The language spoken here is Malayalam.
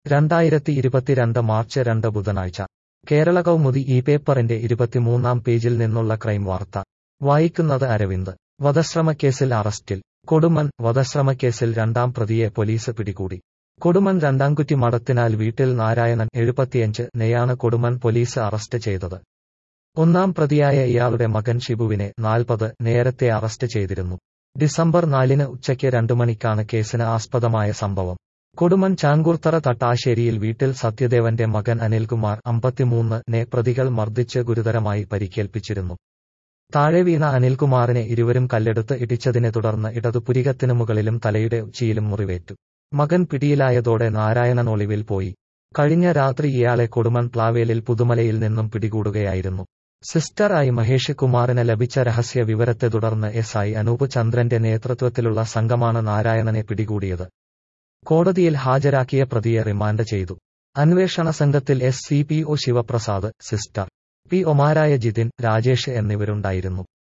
രണ്ടായിരത്തി ഇരുപത്തിരണ്ട് മാർച്ച് രണ്ട് ബുധനാഴ്ച കേരള കൗമുദി ഈ പേപ്പറിന്റെ ഇരുപത്തിമൂന്നാം പേജിൽ നിന്നുള്ള ക്രൈം വാർത്ത വായിക്കുന്നത് അരവിന്ദ് വധശ്രമക്കേസിൽ അറസ്റ്റിൽ കൊടുമൺ വധശ്രമക്കേസിൽ രണ്ടാം പ്രതിയെ പോലീസ് പിടികൂടി കൊടുമൺ രണ്ടാംകുറ്റി മടത്തിനാൽ വീട്ടിൽ നാരായണൻ എഴുപത്തിയഞ്ച് നെയാണ് കൊടുമൺ പോലീസ് അറസ്റ്റ് ചെയ്തത് ഒന്നാം പ്രതിയായ ഇയാളുടെ മകൻ ഷിബുവിനെ നാൽപ്പത് നേരത്തെ അറസ്റ്റ് ചെയ്തിരുന്നു ഡിസംബർ നാലിന് ഉച്ചയ്ക്ക് രണ്ടു മണിക്കാണ് കേസിന് ആസ്പദമായ സംഭവം കൊടുമൺ ചാങ്കൂർത്തറ തട്ടാശ്ശേരിയിൽ വീട്ടിൽ സത്യദേവന്റെ മകൻ അനിൽകുമാർ അമ്പത്തിമൂന്ന് നെ പ്രതികൾ മർദ്ദിച്ച് ഗുരുതരമായി പരിക്കേൽപ്പിച്ചിരുന്നു താഴെ വീണ അനിൽകുമാറിനെ ഇരുവരും കല്ലെടുത്ത് ഇടിച്ചതിനെ തുടർന്ന് ഇടതുപുരികത്തിനു മുകളിലും തലയുടെ ഉച്ചിയിലും മുറിവേറ്റു മകൻ പിടിയിലായതോടെ നാരായണൻ ഒളിവിൽ പോയി കഴിഞ്ഞ രാത്രി ഇയാളെ കൊടുമൺ പ്ലാവേലിൽ പുതുമലയിൽ നിന്നും പിടികൂടുകയായിരുന്നു സിസ്റ്ററായി മഹേഷ് കുമാറിന് ലഭിച്ച രഹസ്യ വിവരത്തെ തുടർന്ന് എസ് ഐ അനൂപ് ചന്ദ്രന്റെ നേതൃത്വത്തിലുള്ള സംഘമാണ് നാരായണനെ പിടികൂടിയത് കോടതിയിൽ ഹാജരാക്കിയ പ്രതിയെ റിമാൻഡ് ചെയ്തു അന്വേഷണ സംഘത്തിൽ S C P O Sivaprasad sister P ഒമാരായ ജിതിൻ രാജേഷ് എന്നിവരുണ്ടായിരുന്നു